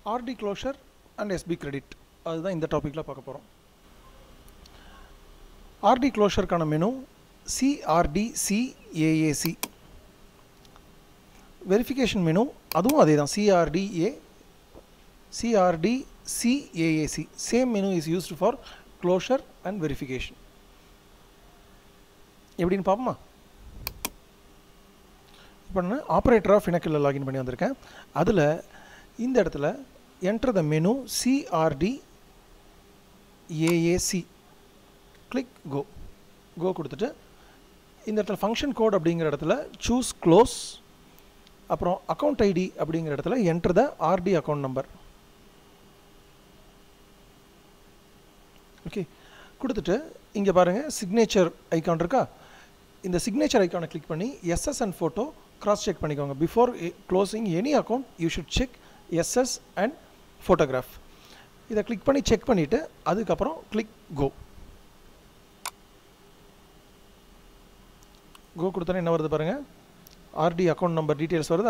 RT closure and SB credit அதுதான் இந்த டாப்பிக்கில் பார்க்க போகிறோம் ஆர்டி க்ளோஷருக்கான menu CRD CAAC verification menu அதுவும் அதே தான் CRDA CRD CAAC same menu is used for closure and verification எப்படின்னு பார்ப்போமா இப்போ நான் ஆப்ரேட்டர் ஆஃப் ஃபினக்கில் லாகின் பண்ணி வந்திருக்கேன் அதில் இந்த இடத்துல enter the menu CRD AAC click go go கொடுத்துட்டு இந்த இடத்துல ஃபங்க்ஷன் கோட் அப்படிங்கிற இடத்துல சூஸ் க்ளோஸ் அப்புறம் அக்கௌண்ட் ஐடி அப்படிங்கிற இடத்துல enter the RD account number okay கொடுத்துட்டு இங்கே பாருங்கள் சிக்னேச்சர் ஐக்கான் இருக்கா இந்த சிக்னேச்சர் ஐக்கானை கிளிக் பண்ணி SS and photo cross check பண்ணிக்கோங்க before closing any account you should check SS and photograph இதை கிளிக் பண்ணி செக் பண்ணிவிட்டு அதுக்கப்புறம் கிளிக் கோ கோ கொடுத்தோன்னே என்ன வருது பாருங்கள் ஆர்டி அக்கௌண்ட் நம்பர் டீட்டெயில்ஸ் வருதா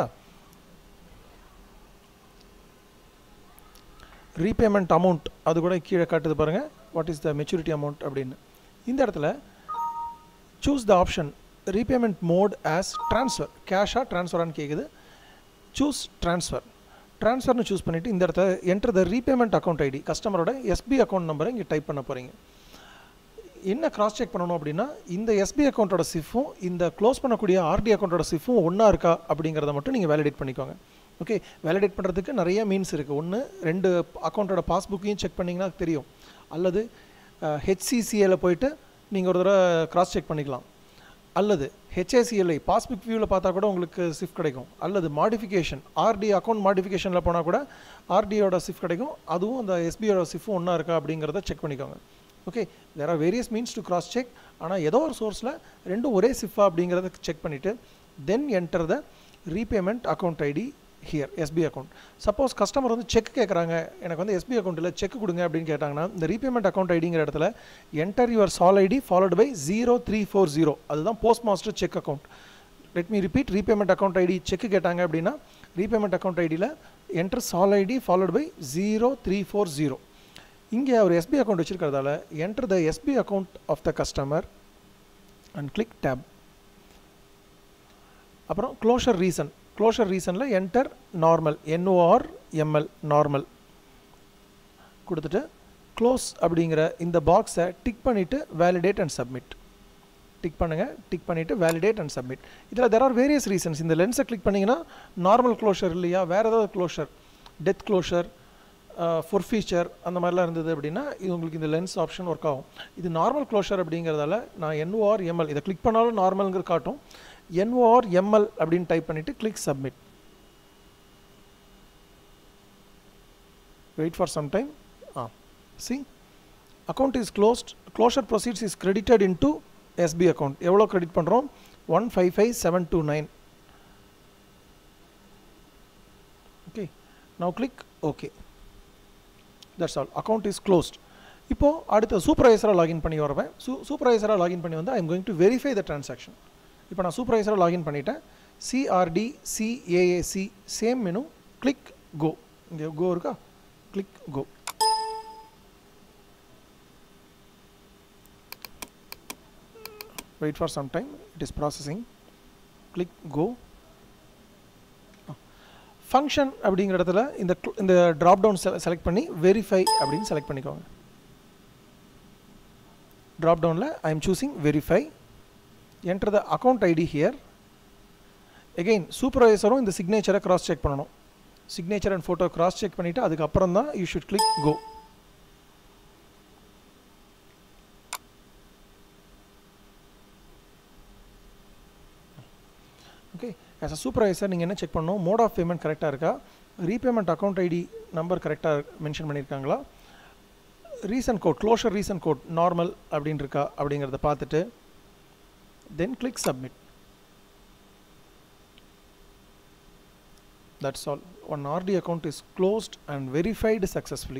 ரீபேமெண்ட் அமௌண்ட் அது கூட கீழே காட்டுது பாருங்கள் what is the maturity amount அப்படின்னு இந்த இடத்துல choose the option repayment mode as transfer கேஷாக ட்ரான்ஸ்ஃபரான்னு கேட்குது சூஸ் ட்ரான்ஸ்ஃபர் ட்ரான்ஸ்ஃபர்னு சூஸ் பண்ணிவிட்டு இந்த இடத்துல enter the repayment account ID கஸ்டமரோட எஸ்பி அக்கௌண்ட் நம்பரை இங்கே டைப் பண்ண போகிறீங்க என்ன கிராஸ் செக் பண்ணணும் அப்படின்னா இந்த எஸ்பி அக்கௌண்ட்டோட சிஃபும் இந்த க்ளோஸ் பண்ணக்கூடிய ஆர்டி அக்கௌண்ட்டோட சிஃபும் ஒன்றா இருக்கா அப்படிங்கிறத மட்டும் நீங்கள் வேலிடேட் பண்ணிக்கோங்க ஓகே வேலிடேட் பண்ணுறதுக்கு நிறைய மீன்ஸ் இருக்குது ஒன்று ரெண்டு அக்கௌண்ட்டோட பாஸ்புக்கையும் செக் பண்ணிங்கன்னா தெரியும் அல்லது ஹெச்சிசிஏல போயிட்டு நீங்கள் ஒரு தடவை கிராஸ் செக் பண்ணிக்கலாம் அல்லது ஹெச்ஏசிஎல்ஐ பாஸ்புக் வியூவில் பார்த்தா கூட உங்களுக்கு சிஃப் கிடைக்கும் அல்லது மாடிஃபிகேஷன் ஆர்டி அக்கௌண்ட் மாடிஃபிகேஷனில் போனால் கூட ஆர்டியோட சிஃப் கிடைக்கும் அதுவும் அந்த எஸ்பியோட சிஃபும் ஒன்றா இருக்கா அப்படிங்கிறத செக் பண்ணிக்கோங்க okay there are various means to cross check ஆனால் ஏதோ ஒரு சோர்ஸில் ரெண்டும் ஒரே சிஃபா அப்படிங்கிறத செக் பண்ணிவிட்டு then enter the repayment account ID here SB account suppose customer வந்து செக் கேட்குறாங்க எனக்கு வந்து எஸ்பி அக்கௌண்ட்டில் செக் கொடுங்க அப்படின்னு கேட்டாங்கன்னா இந்த ரீபேமெண்ட் அக்கௌண்ட் ஐடிங்கிற இடத்துல enter your sol ID followed by zero three four zero அதுதான் post master check account let me repeat repayment account ID check கேட்டாங்க அப்படின்னா ரீபேமெண்ட் அக்கௌண்ட் ஐடியில் enter sol ID followed by zero three four zero இங்கே அவர் SB account வச்சுருக்கிறதால enter the SB account of the customer and click tab அப்புறம் closure reason closure ரீசனில் enter normal NOR ML normal கொடுத்துட்டு close அப்படிங்கிற இந்த பாக்ஸை டிக் பண்ணிவிட்டு வேலிடேட் அண்ட் சப்மிட் டிக் பண்ணுங்கள் டிக் பண்ணிவிட்டு வேலிடேட் அண்ட் சப்மிட் இதில் தெர் ஆர் வேரியஸ் ரீசன்ஸ் இந்த லென்ஸை கிளிக் பண்ணிங்கன்னா நார்மல் க்ளோஷர் இல்லையா வேறு ஏதாவது closure death closure forfeiture அந்த மாதிரிலாம் இருந்தது அப்படின்னா இது உங்களுக்கு இந்த லென்ஸ் ஆப்ஷன் ஒர்க் ஆகும் இது நார்மல் க்ளோஷர் அப்படிங்கிறதால நான் என்ஓஆர் எம்எல் இதை கிளிக் பண்ணாலும் நார்மல்ங்கிற காட்டும் என்ஓஆர் எம்எல் அப்படின்னு டைப் பண்ணிவிட்டு click submit wait for some time ah see account is closed closure proceeds is credited in to SB account எவ்வளோ கிரெடிட் பண்ணுறோம் one five five seven two nine okay now click okay that's all account is closed இப்போது அடுத்த சூப்பர்வைசராக login பண்ணி வருவேன் சூ சூப்பர்வைசராக login பண்ணி வந்து I am going to verify the transaction இப்போ நான் சூப்பர்வைசராக லாகின் பண்ணிட்டேன் CRD CAAC same menu click go இங்கே கோ இருக்கா click go wait for some time it is processing click go function அப்படிங்கிற இடத்துல இந்த இந்த ட்ராப் டவுன் செலக்ட் பண்ணி வெரிஃபை அப்படின்னு செலக்ட் பண்ணிக்கோங்க ட்ராப் டவுனில் I am choosing verify enter the account ID here again சூப்பர்வைசரும் இந்த சிக்னேச்சரை கிராஸ் செக் பண்ணணும் signature and photo cross check பண்ணிவிட்டு அதுக்கப்புறம் தான் you should click go okay as a supervisor நீங்கள் என்ன செக் பண்ணணும் மோட் ஆஃப் பேமெண்ட் கரெக்டாக இருக்கா ரீபேமெண்ட் அக்கௌண்ட் ஐடி நம்பர் கரெக்டாக மென்ஷன் பண்ணியிருக்காங்களா reason code closure reason code normal அப்படின்னு இருக்கா அப்படிங்கிறத பார்த்துட்டு then click submit that's all one RD account is closed and verified successfully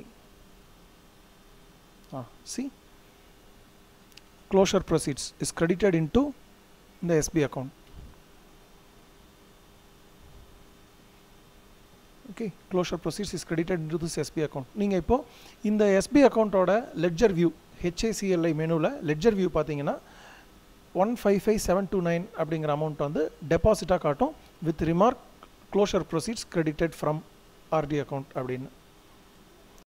ah, see closure proceeds is credited into the SB account okay closure proceeds is credited into this SB account நீங்கள் இப்போ இந்த SB அக்கௌண்ட்டோட ledger view HACLI மெனுவில் ledger view பார்த்தீங்கன்னா one five five seven two nine அப்படிங்கிற amount வந்து டெபாசிட்டாக காட்டும் with remark closure proceeds credited from RD account அப்படின்னு